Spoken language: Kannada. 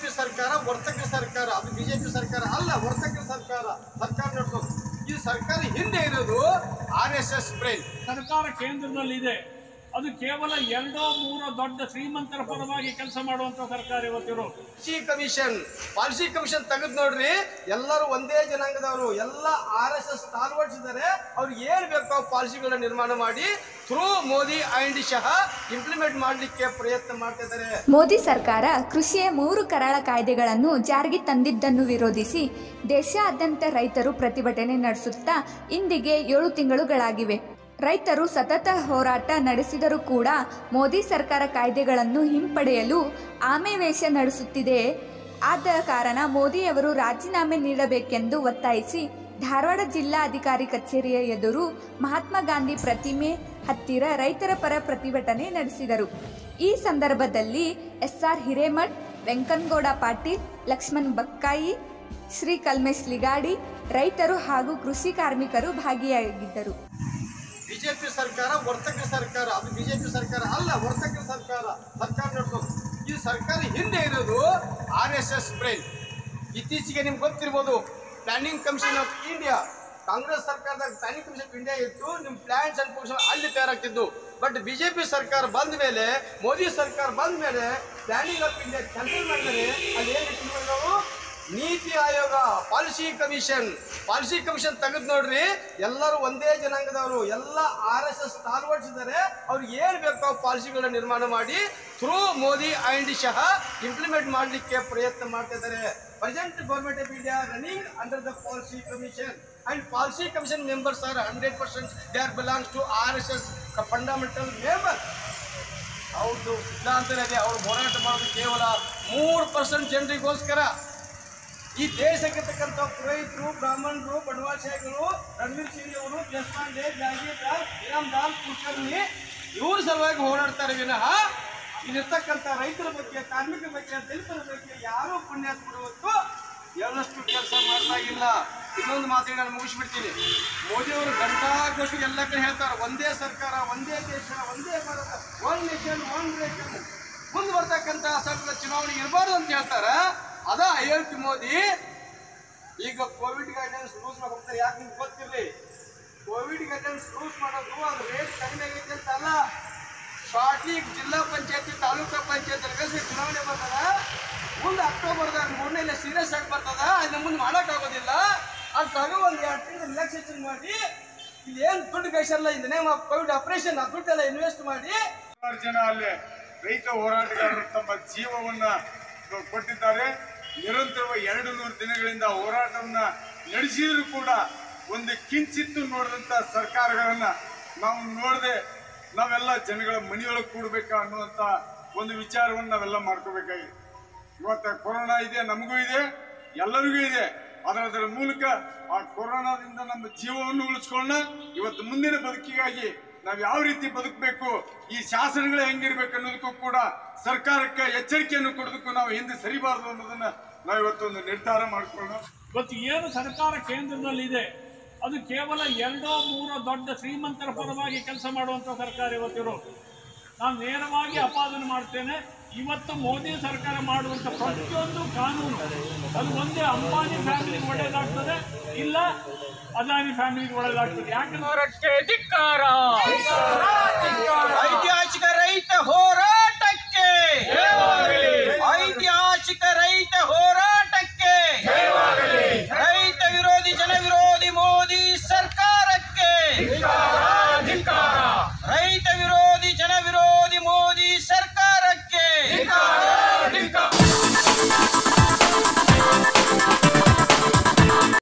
ಬಿಜೆಪಿ ಸರ್ಕಾರ ವರ್ತಕ ಸರ್ಕಾರ ಅದು ಬಿಜೆಪಿ ಸರ್ಕಾರ ಅಲ್ಲ ವರ್ತಕ ಸರ್ಕಾರ ಸರ್ಕಾರ ನಡೆಸೋದು ಈ ಸರ್ಕಾರ ಹಿಂದೆ ಇರೋದು ಆರ್ ಎಸ್ ಎಸ್ ಬ್ರೈನ್ ಸರ್ಕಾರ ಕೇಂದ್ರದಲ್ಲಿದೆ ಅದು ಕೇವಲ ಎರಡೋ ಮೂರೋ ದೊಡ್ಡ ಶ್ರೀಮಂತರ ಪರವಾಗಿ ಕೆಲಸ ಮಾಡುವಂತ ಸರ್ಕಾರ ಇವತ್ತಿರೋದು ಪಾಲಿಸಿ ಕಮಿಷನ್ ಪಾಲಿಸಿ ಕಮಿಷನ್ ತೆಗೆದು ನೋಡ್ರಿ ಎಲ್ಲರೂ ಒಂದೇ ಜನಾಂಗದವರು ಎಲ್ಲ ಆರ್ ಎಸ್ ಎಸ್ ಸ್ಟಾಲ್ವರ್ಡ್ಸ್ ಇದ್ದಾರೆ ಅವ್ರಿಗೆ ಏನ್ ಬೇಕೋ ಆ ಪಾಲಿಸಿಗಳನ್ನ ನಿರ್ಮಾಣ ಮಾಡಿ through Modi and Shah implement ಮಾಡಲಿಕ್ಕೆ ಪ್ರಯತ್ನ ಮಾಡ್ತಾ ಇದ್ದಾರೆ ಮೋದಿ ಸರ್ಕಾರ ಕೃಷಿಯ ಮೂರು ಕರಾಳ ಕಾಯ್ದೆಗಳನ್ನು ಜಾರಿಗೆ ತಂದಿದ್ದನ್ನು ವಿರೋಧಿಸಿ ದೇಶಾದ್ಯಂತ ರೈತರು ಪ್ರತಿಭಟನೆ ನಡೆಸುತ್ತಾ ಇಂದಿಗೆ ಏಳು ತಿಂಗಳುಗಳಾಗಿವೆ ರೈತರು ಸತತ ಹೋರಾಟ ನಡೆಸಿದರೂ ಕೂಡ ಮೋದಿ ಸರ್ಕಾರ ಕಾಯ್ದೆಗಳನ್ನು ಹಿಂಪಡೆಯಲು ಆಮೆವೇಶ ನಡೆಸುತ್ತಿದೆ ಆದ ಕಾರಣ ಮೋದಿಯವರು ರಾಜೀನಾಮೆ ನೀಡಬೇಕೆಂದು ಒತ್ತಾಯಿಸಿ ಧಾರವಾಡ ಜಿಲ್ಲಾಧಿಕಾರಿ ಕಚೇರಿಯ ಎದುರು ಮಹಾತ್ಮ ಗಾಂಧಿ ಪ್ರತಿಮೆ ಹತ್ತಿರ ರೈತರ ಪರ ಪ್ರತಿಭಟನೆ ನಡೆಸಿದರು ಈ ಸಂದರ್ಭದಲ್ಲಿ ಎಸ್ಆರ್ ಹಿರೇಮಠ್ ವೆಂಕನಗೌಡ ಪಾಟೀಲ್ ಲಕ್ಷ್ಮಣ್ ಬಕ್ಕಾಯಿ ಶ್ರೀ ಕಲ್ಮೇಶ್ ಲಿಗಾಡಿ ರೈತರು ಹಾಗೂ ಕೃಷಿ ಕಾರ್ಮಿಕರು ಭಾಗಿಯಾಗಿದ್ದರು ಬಿಜೆಪಿ ಸರ್ಕಾರ ವರ್ತಕ ಸರ್ಕಾರ ಅದು ಬಿಜೆಪಿ ಸರ್ಕಾರ ಅಲ್ಲ ವರ್ತಕ ಸರ್ಕಾರ ಸರ್ಕಾರ ನಡೆಸೋದು ಈ ಸರ್ಕಾರ ಹಿಂದೆ ಇರೋದು ಆರ್ ಎಸ್ ಎಸ್ ಬ್ರೈನ್ ಇತ್ತೀಚೆಗೆ ನಿಮ್ಗೆ ಗೊತ್ತಿರ್ಬೋದು planning commission of India Congress ಸರ್ಕಾರದಾಗ ಪ್ಲಾನಿಂಗ್ ಕಮಿಷನ್ ಆಫ್ ಇಂಡಿಯಾ ಇತ್ತು ನಿಮ್ಮ ಪ್ಲಾನ್ಸ್ ಅಂಡ್ ಕಮಿಷನ್ ಅಲ್ಲಿ ತಯಾರಾಗ್ತಿದ್ದು ಬಟ್ ಬಿಜೆಪಿ ಸರ್ಕಾರ ಬಂದ ಮೇಲೆ ಮೋದಿ ಸರ್ಕಾರ ಬಂದ ಮೇಲೆ ಪ್ಲಾನಿಂಗ್ ಆಫ್ ಇಂಡಿಯಾ ಕ್ಯಾನ್ಸಲ್ ಮಾಡಿದರೆ ಅಲ್ಲಿ ಏನು ನಾವು ನೀತಿ ಆಯೋಗ ಪಾಲಿಸಿ ಕಮಿಷನ್ ಪಾಲಿಸಿ ಕಮಿಷನ್ ತೆಗೆದು ನೋಡ್ರಿ ಎಲ್ಲರೂ ಒಂದೇ ಜನಾಂಗದವರು ಎಲ್ಲ ಆರ್ ಎಸ್ ಎಸ್ ಸ್ಟಾಲ್ವರ್ಡ್ಸ್ ಇದ್ದಾರೆ ಅವ್ರಿಗೆ ಏನ್ ಬೇಕೋ ಆ ಪಾಲಿಸಿಗಳನ್ನ ನಿರ್ಮಾಣ ಮಾಡಿ through Modi and Shah implement ಮಾಡಲಿಕ್ಕೆ ಪ್ರಯತ್ನ ಮಾಡ್ತಾ ಇದ್ದಾರೆ present government of India running under the policy commission and policy commission members are hundred percent they are belongs to R S S fundamental member ಅವ್ರದ್ದು ಸಿದ್ಧಾಂತನೇ ಇದೆ ಅವ್ರು ಹೋರಾಟ ಮಾಡೋದು ಕೇವಲ ಮೂರು ಪರ್ಸೆಂಟ್ ಜನರಿಗೋಸ್ಕರ ಈ ದೇಶಕ್ಕಿರ್ತಕ್ಕಂಥ ಪುರೋಹಿತರು ಬ್ರಾಹ್ಮಣರು ಬಂಡವಾಳಶಾಹಿಗಳು ರಣವೀರ್ ಸಿಂಗ್ ಅವರು ದೇಶಪಾಂಡೆ ಜಾಗೀರ್ ರಾವ್ ಇರಾಮ್ ದಾಲ್ ಕುಲಕರ್ಣಿ ಇವ್ರ ಸಲುವಾಗಿ ಹೋರಾಡ್ತಾರೆ ವಿನಃ ಇಲ್ಲಿರ್ತಕ್ಕಂಥ ರೈತರ ಬಗ್ಗೆ ಕಾರ್ಮಿಕರ ಬಗ್ಗೆ ದಲಿತರ ಬಗ್ಗೆ ಯಾರೂ ಪುಣ್ಯಾತ್ಮರು ಹೊತ್ತು ಎಳ್ಳಷ್ಟು ಕೆಲಸ ಮಾಡ್ತಾ ಇಲ್ಲ ಇನ್ನೊಂದು ಮಾತು ನಾನು ಮುಗಿಸ್ಬಿಡ್ತೀನಿ ಮೋದಿಯವರು ಗಂಟಾಘೋಷ ಎಲ್ಲ ಕಡೆ ಹೇಳ್ತಾರೆ ಒಂದೇ ಸರ್ಕಾರ ಒಂದೇ ದೇಶ ಒಂದೇ Bharat one nation one ration ಮುಂದೆ ಬರ್ತಕ್ಕಂಥ ಸರ್ಕಾರದ ಚುನಾವಣೆ ಇರಬಾರ್ದು ಅಂತ ಹೇಳ್ತಾರೆ ಅದ ಅಯೋಧ್ಯೆ ಮೋದಿ ಈಗ ಕೋವಿಡ್ ಗೈಡೆನ್ಸ್ ರೂಲ್ಸ್ ಹೋಗ್ತಾರೆ ಯಾಕೆ ನಿಮ್ಗೆ ಗೊತ್ತಿರಲಿ ಕೋವಿಡ್ ಗೈಡೆನ್ಸ್ ರೂಲ್ಸ್ ಮಾಡೋದು ಅದು ರೇಟ್ ಕಡಿಮೆ ಆಗೈತೆ ಅಂತ ಅಲ್ಲ ಶಾರ್ಟ್ಲಿ ಜಿಲ್ಲಾ ಪಂಚಾಯತಿ ತಾಲೂಕಾ ಪಂಚಾಯತ್ ಚುನಾವಣೆ ಬರ್ತದ ಮುಂದೆ ಅಕ್ಟೋಬರ್ದಾಗ ಮೂರನೇ ಸೀರಿಯಸ್ ಆಗಿ ಬರ್ತದ ಅಲ್ಲಿ ಮುಂದೆ ಮಾಡೋಕ್ಕಾಗೋದಿಲ್ಲ ಅದ್ರಾಗ ಒಂದು ಎರಡು ತಿಂಗಳು ರಿಲ್ಯಾಕ್ಸೇಷನ್ ಮಾಡಿ ಇಲ್ಲಿ ಏನು ದುಡ್ಡು ಗಳಿಸಲ್ಲ in name of Covid operation ಆ ದುಡ್ಡೆಲ್ಲ ಇನ್ವೆಸ್ಟ್ ಮಾಡಿ ಸುಮಾರು ಜನ ಅಲ್ಲಿ ರೈತ ಹೋರಾಟಗಾರರು ತಮ್ಮ ಜೀವವನ್ನ ಕೊಟ್ಟಿದ್ದಾರೆ ನಿರಂತರವಾಗಿ ಎರಡು ನೂರು ದಿನಗಳಿಂದ ಹೋರಾಟವನ್ನ ನಡೆಸಿದ್ರು ಕೂಡ ಒಂದು ಕಿಂಚಿತ್ತು ನೋಡಿದಂತ ಸರ್ಕಾರಗಳನ್ನ ನಾವು ನೋಡದೆ ನಾವೆಲ್ಲ ಜನಗಳ ಮನೆಯೊಳಗೆ ಕೂಡ್ಬೇಕಾ ಅನ್ನುವಂತ ಒಂದು ವಿಚಾರವನ್ನು ನಾವೆಲ್ಲ ಮಾಡ್ಕೋಬೇಕಾಗಿದೆ ಇವತ್ತು ಕೊರೋನಾ ಇದೆ ನಮಗೂ ಇದೆ ಎಲ್ಲರಿಗೂ ಇದೆ ಅದರ ಅದರ ಮೂಲಕ ಆ ಕೊರೋನಾದಿಂದ ನಮ್ಮ ಜೀವವನ್ನು ಉಳಿಸ್ಕೊಳ್ಳೋಣ ಇವತ್ತು ಮುಂದಿನ ಬದುಕಿಗಾಗಿ ನಾವು ಯಾವ ರೀತಿ ಬದುಕಬೇಕು ಈ ಶಾಸನಗಳು ಹೆಂಗಿರ್ಬೇಕು ಅನ್ನೋದಕ್ಕೂ ಕೂಡ ಸರ್ಕಾರಕ್ಕೆ ಎಚ್ಚರಿಕೆಯನ್ನು ಕೊಡೋದಕ್ಕೂ ನಾವು ಹಿಂದೆ ಸರಿಬಾರದು ಅನ್ನೋದನ್ನ ನಾವು ಇವತ್ತೊಂದು ನಿರ್ಧಾರ ಮಾಡ್ಕೊಳ್ಳೋಣ ಇವತ್ತು ಏನು ಸರ್ಕಾರ ಕೇಂದ್ರದಲ್ಲಿದೆ ಅದು ಕೇವಲ ಎರಡೋ ಮೂರೋ ದೊಡ್ಡ ಶ್ರೀಮಂತರ ಪರವಾಗಿ ಕೆಲಸ ಮಾಡುವಂತ ಸರ್ಕಾರ ಇವತ್ತಿರೋದು ನಾನು ನೇರವಾಗಿ ಅಪಾದನೆ ಮಾಡ್ತೇನೆ ಇವತ್ತು ಮೋದಿ ಸರ್ಕಾರ ಮಾಡುವಂತ ಪ್ರತಿಯೊಂದು ಕಾನೂನು ಅದು ಒಂದೇ ಅಂಬಾನಿ ಫ್ಯಾಮಿಲಿಗೆ ಒಳ್ಳೇದಾಗ್ತದೆ ಇಲ್ಲ ಅದಾನಿ ಫ್ಯಾಮಿಲಿಗೆ ಒಳ್ಳೇದಾಗ್ತದೆ ಯಾಕಂದ್ರೆ ಧಿಕ್ಕಾರ ಐತಿಹಾಸಿಕ ರೈತ ಹೋರಾಟಕ್ಕೆ ಐತಿಹಾಸಿಕ ರೈತ ಹೋರಾಟಕ್ಕೆ ರೈತ ವಿರೋಧಿ ಜನ ವಿರೋಧಿ ಮೋದಿ ಸರ್ಕಾರಕ್ಕೆ ರೈತ ವಿರೋಧಿ